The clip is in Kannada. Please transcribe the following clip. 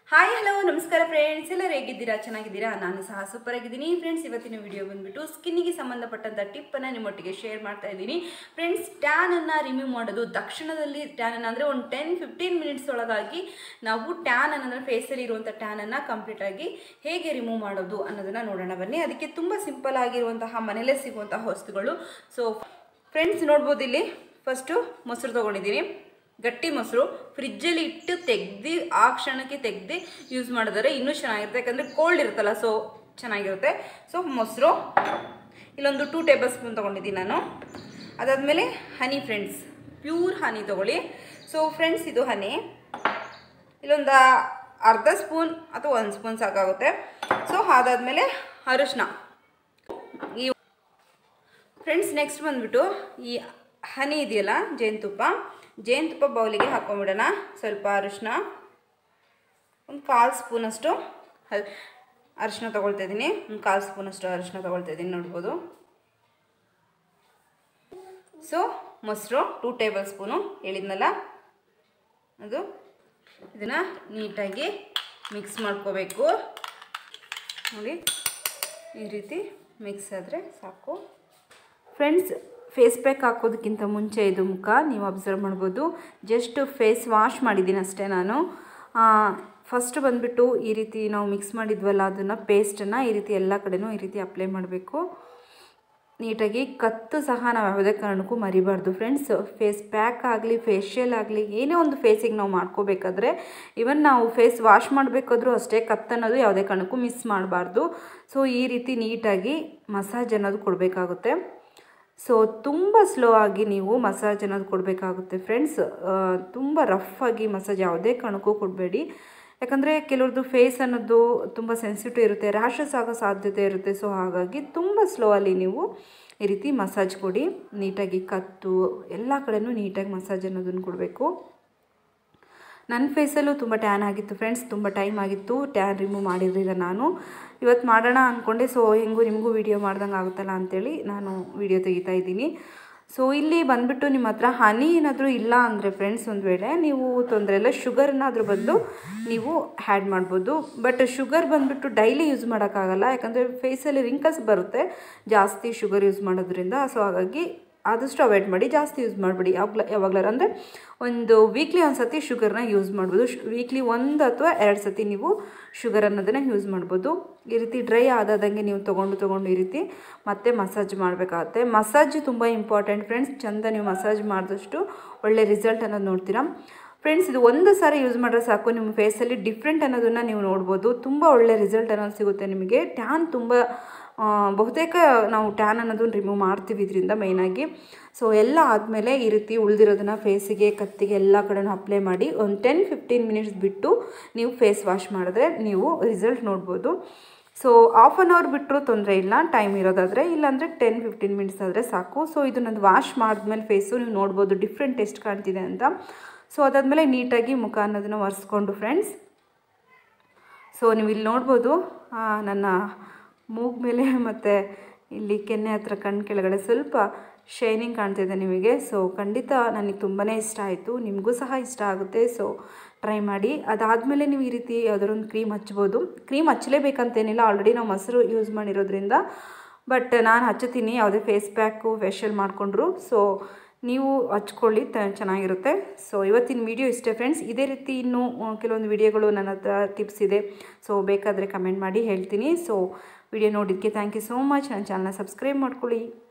ಹಾಯ್ ಹಲೋ ನಮಸ್ಕಾರ ಫ್ರೆಂಡ್ಸ್ ಎಲ್ಲರೂ ಹೇಗಿದ್ದೀರಾ ಚೆನ್ನಾಗಿದ್ದೀರಾ ನಾನು ಸಹ ಸೂಪರ್ ಆಗಿದ್ದೀನಿ ಫ್ರೆಂಡ್ಸ್ ಇವತ್ತಿನ ವಿಡಿಯೋ ಬಂದ್ಬಿಟ್ಟು ಸ್ಕಿನ್ನಿಗೆ ಸಂಬಂಧಪಟ್ಟಂಥ ಟಿಪ್ಪನ್ನು ನಿಮ್ಮೊಟ್ಟಿಗೆ ಶೇರ್ ಮಾಡ್ತಾ ಇದ್ದೀನಿ ಫ್ರೆಂಡ್ಸ್ ಟ್ಯಾನನ್ನು ರಿಮೂವ್ ಮಾಡೋದು ತಕ್ಷಣದಲ್ಲಿ ಟ್ಯಾನನ್ನು ಅಂದರೆ ಒಂದು ಟೆನ್ ಫಿಫ್ಟೀನ್ ಮಿನಿಟ್ಸ್ ಒಳಗಾಗಿ ನಾವು ಟ್ಯಾನ್ ಅನ್ನೋದ್ರೆ ಫೇಸಲ್ಲಿ ಇರುವಂಥ ಟ್ಯಾನನ್ನು ಕಂಪ್ಲೀಟಾಗಿ ಹೇಗೆ ರಿಮೂವ್ ಮಾಡೋದು ಅನ್ನೋದನ್ನು ನೋಡೋಣ ಬನ್ನಿ ಅದಕ್ಕೆ ತುಂಬ ಸಿಂಪಲ್ ಆಗಿರುವಂತಹ ಮನೆಯಲ್ಲೇ ಸಿಗುವಂತಹ ವಸ್ತುಗಳು ಸೊ ಫ್ರೆಂಡ್ಸ್ ನೋಡ್ಬೋದು ಇಲ್ಲಿ ಫಸ್ಟು ಮೊಸರು ತೊಗೊಂಡಿದ್ದೀನಿ ಗಟ್ಟಿ ಮೊಸರು ಫ್ರಿಜ್ಜಲ್ಲಿ ಇಟ್ಟು ತೆಗ್ದು ಆ ಕ್ಷಣಕ್ಕೆ ತೆಗ್ದು ಯೂಸ್ ಮಾಡಿದರೆ ಇನ್ನೂ ಚೆನ್ನಾಗಿರುತ್ತೆ ಯಾಕಂದರೆ ಕೋಲ್ಡ್ ಇರುತ್ತಲ್ಲ ಸೊ ಚೆನ್ನಾಗಿರುತ್ತೆ ಸೊ ಮೊಸರು ಇಲ್ಲೊಂದು ಟೂ ಟೇಬಲ್ ಸ್ಪೂನ್ ತೊಗೊಂಡಿದ್ದೀನಿ ನಾನು ಅದಾದಮೇಲೆ ಹನಿ ಫ್ರೆಂಡ್ಸ್ ಪ್ಯೂರ್ ಹನಿ ತೊಗೊಳ್ಳಿ ಸೊ ಫ್ರೆಂಡ್ಸ್ ಇದು ಹನಿ ಇಲ್ಲೊಂದು ಅರ್ಧ ಸ್ಪೂನ್ ಅಥವಾ ಒಂದು ಸ್ಪೂನ್ ಸಾಕಾಗುತ್ತೆ ಸೊ ಅದಾದಮೇಲೆ ಅರಿಶಿನ ಈ ಫ್ರೆಂಡ್ಸ್ ನೆಕ್ಸ್ಟ್ ಬಂದ್ಬಿಟ್ಟು ಈ ಹನಿ ಇದೆಯಲ್ಲ ಜೇನುತುಪ್ಪ ಜೇನುತುಪ್ಪ ಬೌಲಿಗೆ ಹಾಕೊಂಡ್ಬಿಡೋಣ ಸ್ವಲ್ಪ ಅರಿಶಿನ ಒಂದು ಕಾಲು ಸ್ಪೂನಷ್ಟು ಹಲ್ ಅರಿಶಿನ ತೊಗೊಳ್ತಾ ಇದ್ದೀನಿ ಒಂದು ಕಾಲು ಸ್ಪೂನಷ್ಟು ಅರಿಶಿನ ತೊಗೊಳ್ತಾ ಇದ್ದೀನಿ ನೋಡ್ಬೋದು ಸೊ ಮೊಸರು ಟೂ ಟೇಬಲ್ ಸ್ಪೂನು ಹೇಳಿದ್ನಲ್ಲ ಅದು ಇದನ್ನು ನೀಟಾಗಿ ಮಿಕ್ಸ್ ಮಾಡ್ಕೋಬೇಕು ನೋಡಿ ಈ ರೀತಿ ಮಿಕ್ಸ್ ಆದರೆ ಸಾಕು ಫ್ರೆಂಡ್ಸ್ ಫೇಸ್ ಪ್ಯಾಕ್ ಹಾಕೋದಕ್ಕಿಂತ ಮುಂಚೆ ಇದು ಮುಖ ನೀವು ಅಬ್ಸರ್ವ್ ಮಾಡ್ಬೋದು ಜಸ್ಟ್ ಫೇಸ್ ವಾಶ್ ಮಾಡಿದ್ದೀನಿ ಅಷ್ಟೇ ನಾನು ಫಸ್ಟ್ ಬಂದುಬಿಟ್ಟು ಈ ರೀತಿ ನಾವು ಮಿಕ್ಸ್ ಮಾಡಿದ್ವಲ್ಲ ಅದನ್ನು ಪೇಸ್ಟನ್ನು ಈ ರೀತಿ ಎಲ್ಲ ಕಡೆನೂ ಈ ರೀತಿ ಅಪ್ಲೈ ಮಾಡಬೇಕು ನೀಟಾಗಿ ಕತ್ತು ಸಹ ನಾವು ಯಾವುದೇ ಕಾರಣಕ್ಕೂ ಮರಿಬಾರ್ದು ಫ್ರೆಂಡ್ಸ್ ಫೇಸ್ ಪ್ಯಾಕ್ ಆಗಲಿ ಫೇಶಿಯಲ್ ಆಗಲಿ ಏನೇ ಒಂದು ಫೇಸಿಗೆ ನಾವು ಮಾಡ್ಕೋಬೇಕಾದ್ರೆ ಇವನ್ ನಾವು ಫೇಸ್ ವಾಶ್ ಮಾಡಬೇಕಾದ್ರೂ ಅಷ್ಟೇ ಕತ್ತನ್ನೋದು ಯಾವುದೇ ಕಾರಣಕ್ಕೂ ಮಿಸ್ ಮಾಡಬಾರ್ದು ಸೊ ಈ ರೀತಿ ನೀಟಾಗಿ ಮಸಾಜ್ ಅನ್ನೋದು ಕೊಡಬೇಕಾಗುತ್ತೆ ಸೊ ತುಂಬ ಸ್ಲೋ ಆಗಿ ನೀವು ಮಸಾಜ್ ಅನ್ನೋದು ಕೊಡಬೇಕಾಗುತ್ತೆ ಫ್ರೆಂಡ್ಸ್ ತುಂಬ ರಫ್ ಆಗಿ ಮಸಾಜ್ ಯಾವುದೇ ಕಾರಣಕ್ಕೂ ಕೊಡಬೇಡಿ ಯಾಕಂದರೆ ಕೆಲವ್ರದ್ದು ಫೇಸ್ ಅನ್ನೋದು ತುಂಬ ಸೆನ್ಸಿಟಿವ್ ಇರುತ್ತೆ ರ್ಯಾಷಸ್ ಆಗೋ ಸಾಧ್ಯತೆ ಇರುತ್ತೆ ಸೊ ಹಾಗಾಗಿ ತುಂಬ ಸ್ಲೋ ಅಲ್ಲಿ ನೀವು ಈ ರೀತಿ ಮಸಾಜ್ ಕೊಡಿ ನೀಟಾಗಿ ಕತ್ತು ಎಲ್ಲ ಕಡೆನೂ ನೀಟಾಗಿ ಮಸಾಜ್ ಅನ್ನೋದನ್ನು ಕೊಡಬೇಕು ನನ್ನ ಫೇಸಲ್ಲೂ ತುಂಬ ಟ್ಯಾನ್ ಆಗಿತ್ತು ಫ್ರೆಂಡ್ಸ್ ತುಂಬ ಟೈಮ್ ಆಗಿತ್ತು ಟ್ಯಾನ್ ರಿಮೂವ್ ಮಾಡಿರಲಿಲ್ಲ ನಾನು ಇವತ್ತು ಮಾಡೋಣ ಅಂದ್ಕೊಂಡೆ ಸೊ ಹೆಂಗೂ ನಿಮಗೂ ವಿಡಿಯೋ ಮಾಡ್ದಂಗೆ ಆಗುತ್ತಲ್ಲ ಅಂಥೇಳಿ ನಾನು ವಿಡಿಯೋ ತೆಗಿತಾ ಇದ್ದೀನಿ ಸೊ ಇಲ್ಲಿ ಬಂದುಬಿಟ್ಟು ನಿಮ್ಮ ಹತ್ರ ಹನಿ ಏನಾದರೂ ಇಲ್ಲ ಅಂದರೆ ಫ್ರೆಂಡ್ಸ್ ಒಂದು ವೇಳೆ ನೀವು ತೊಂದರೆ ಇಲ್ಲ ಶುಗರನ್ನ ಅದ್ರ ಬದಲು ನೀವು ಹ್ಯಾಡ್ ಮಾಡ್ಬೋದು ಬಟ್ ಶುಗರ್ ಬಂದುಬಿಟ್ಟು ಡೈಲಿ ಯೂಸ್ ಮಾಡೋಕ್ಕಾಗಲ್ಲ ಯಾಕಂದರೆ ಫೇಸಲ್ಲಿ ರಿಂಕಲ್ಸ್ ಬರುತ್ತೆ ಜಾಸ್ತಿ ಶುಗರ್ ಯೂಸ್ ಮಾಡೋದ್ರಿಂದ ಸೊ ಹಾಗಾಗಿ ಆದಷ್ಟು ಅವಾಯ್ಡ್ ಮಾಡಿ ಜಾಸ್ತಿ ಯೂಸ್ ಮಾಡಿಬಿಡಿ ಯಾವಾಗಲ ಯಾವಾಗಲಾರ ಅಂದರೆ ಒಂದು ವೀಕ್ಲಿ ಒಂದು ಸತಿ ಶುಗರ್ನ ಯೂಸ್ ಮಾಡ್ಬೋದು ವೀಕ್ಲಿ ಒಂದು ಅಥವಾ ಎರಡು ಸತಿ ನೀವು ಶುಗರ್ ಅನ್ನೋದನ್ನು ಯೂಸ್ ಮಾಡ್ಬೋದು ಈ ರೀತಿ ಡ್ರೈ ಆದಾದಂಗೆ ನೀವು ತೊಗೊಂಡು ತೊಗೊಂಡು ಈ ರೀತಿ ಮತ್ತೆ ಮಸಾಜ್ ಮಾಡಬೇಕಾಗತ್ತೆ ಮಸಾಜ್ ತುಂಬ ಇಂಪಾರ್ಟೆಂಟ್ ಫ್ರೆಂಡ್ಸ್ ಚಂದ ನೀವು ಮಸಾಜ್ ಮಾಡಿದಷ್ಟು ಒಳ್ಳೆ ರಿಸಲ್ಟ್ ಅನ್ನೋದು ನೋಡ್ತೀರಾ ಫ್ರೆಂಡ್ಸ್ ಇದು ಒಂದು ಸಾರಿ ಯೂಸ್ ಮಾಡಿದ್ರೆ ಸಾಕು ನಿಮ್ಮ ಫೇಸಲ್ಲಿ ಡಿಫ್ರೆಂಟ್ ಅನ್ನೋದನ್ನು ನೀವು ನೋಡ್ಬೋದು ತುಂಬ ಒಳ್ಳೆ ರಿಸಲ್ಟ್ ಅನ್ನೋದು ಸಿಗುತ್ತೆ ನಿಮಗೆ ಟ್ಯಾನ್ ತುಂಬ ಬಹುತೇಕ ನಾವು ಟ್ಯಾನ್ ಅನ್ನೋದನ್ನು ರಿಮೂವ್ ಮಾಡ್ತೀವಿ ಇದರಿಂದ ಮೇಯ್ನಾಗಿ ಸೊ ಎಲ್ಲ ಆದಮೇಲೆ ಈ ರೀತಿ ಉಳಿದಿರೋದನ್ನ ಫೇಸಿಗೆ ಕತ್ತಿಗೆ ಎಲ್ಲ ಕಡೆನೂ ಅಪ್ಲೈ ಮಾಡಿ ಒಂದು ಟೆನ್ ಫಿಫ್ಟೀನ್ ಮಿನಿಟ್ಸ್ ಬಿಟ್ಟು ನೀವು ಫೇಸ್ ವಾಶ್ ಮಾಡಿದ್ರೆ ನೀವು ರಿಸಲ್ಟ್ ನೋಡ್ಬೋದು ಸೊ ಹಾಫ್ ಆನ್ ಅವರ್ ಬಿಟ್ಟರು ತೊಂದರೆ ಇಲ್ಲ ಟೈಮ್ ಇರೋದಾದರೆ ಇಲ್ಲಾಂದರೆ ಟೆನ್ ಫಿಫ್ಟೀನ್ ಮಿನಿಟ್ಸ್ ಆದರೆ ಸಾಕು ಸೊ ಇದನ್ನೊಂದು ವಾಶ್ ಮಾಡಿದ್ಮೇಲೆ ಫೇಸು ನೀವು ನೋಡ್ಬೋದು ಡಿಫ್ರೆಂಟ್ ಎಷ್ಟು ಕಾಣ್ತಿದೆ ಅಂತ ಸೊ ಅದಾದಮೇಲೆ ನೀಟಾಗಿ ಮುಖ ಅನ್ನೋದನ್ನು ಒರೆಸ್ಕೊಂಡು ಫ್ರೆಂಡ್ಸ್ ಸೊ ನೀವು ಇಲ್ಲಿ ನೋಡ್ಬೋದು ನನ್ನ ಮೂಗ್ ಮೇಲೆ ಮತ್ತು ಇಲ್ಲಿ ಕೆನ್ನೆ ಹತ್ರ ಕಣ್ಣು ಕೆಳಗಡೆ ಸ್ವಲ್ಪ ಶೈನಿಂಗ್ ಕಾಣ್ತಿದೆ ನಿಮಗೆ ಸೊ ಖಂಡಿತ ನನಗೆ ತುಂಬಾ ಇಷ್ಟ ಆಯಿತು ನಿಮಗೂ ಸಹ ಇಷ್ಟ ಆಗುತ್ತೆ ಸೊ ಟ್ರೈ ಮಾಡಿ ಅದಾದಮೇಲೆ ನೀವು ಈ ರೀತಿ ಯಾವ್ದಾದ್ರು ಒಂದು ಕ್ರೀಮ್ ಹಚ್ಬೋದು ಕ್ರೀಮ್ ಹಚ್ಚಲೇಬೇಕಂತೇನಿಲ್ಲ ಆಲ್ರೆಡಿ ನಾವು ಮೊಸರು ಯೂಸ್ ಮಾಡಿರೋದ್ರಿಂದ ಬಟ್ ನಾನು ಹಚ್ಚುತ್ತೀನಿ ಯಾವುದೇ ಫೇಸ್ ಪ್ಯಾಕು ಫೇಶಿಯಲ್ ಮಾಡಿಕೊಂಡ್ರು ಸೊ ನೀವು ಹಚ್ಕೊಳ್ಳಿ ತ ಚೆನ್ನಾಗಿರುತ್ತೆ ಸೊ ಇವತ್ತಿನ ವಿಡಿಯೋ ಇಷ್ಟೇ ಫ್ರೆಂಡ್ಸ್ ಇದೇ ರೀತಿ ಇನ್ನೂ ಕೆಲವೊಂದು ವಿಡಿಯೋಗಳು ನನ್ನ ಹತ್ರ ಟಿಪ್ಸ್ ಇದೆ ಸೊ ಬೇಕಾದರೆ ಕಮೆಂಟ್ ಮಾಡಿ ಹೇಳ್ತೀನಿ ಸೊ ವಿಡಿಯೋ ನೋಡಿದ್ದಕ್ಕೆ ಥ್ಯಾಂಕ್ ಯು ಸೋ ಮಚ್ ನನ್ನ ಚಾನಲ್ನ ಸಬ್ಸ್ಕ್ರೈಬ್ ಮಾಡ್ಕೊಳ್ಳಿ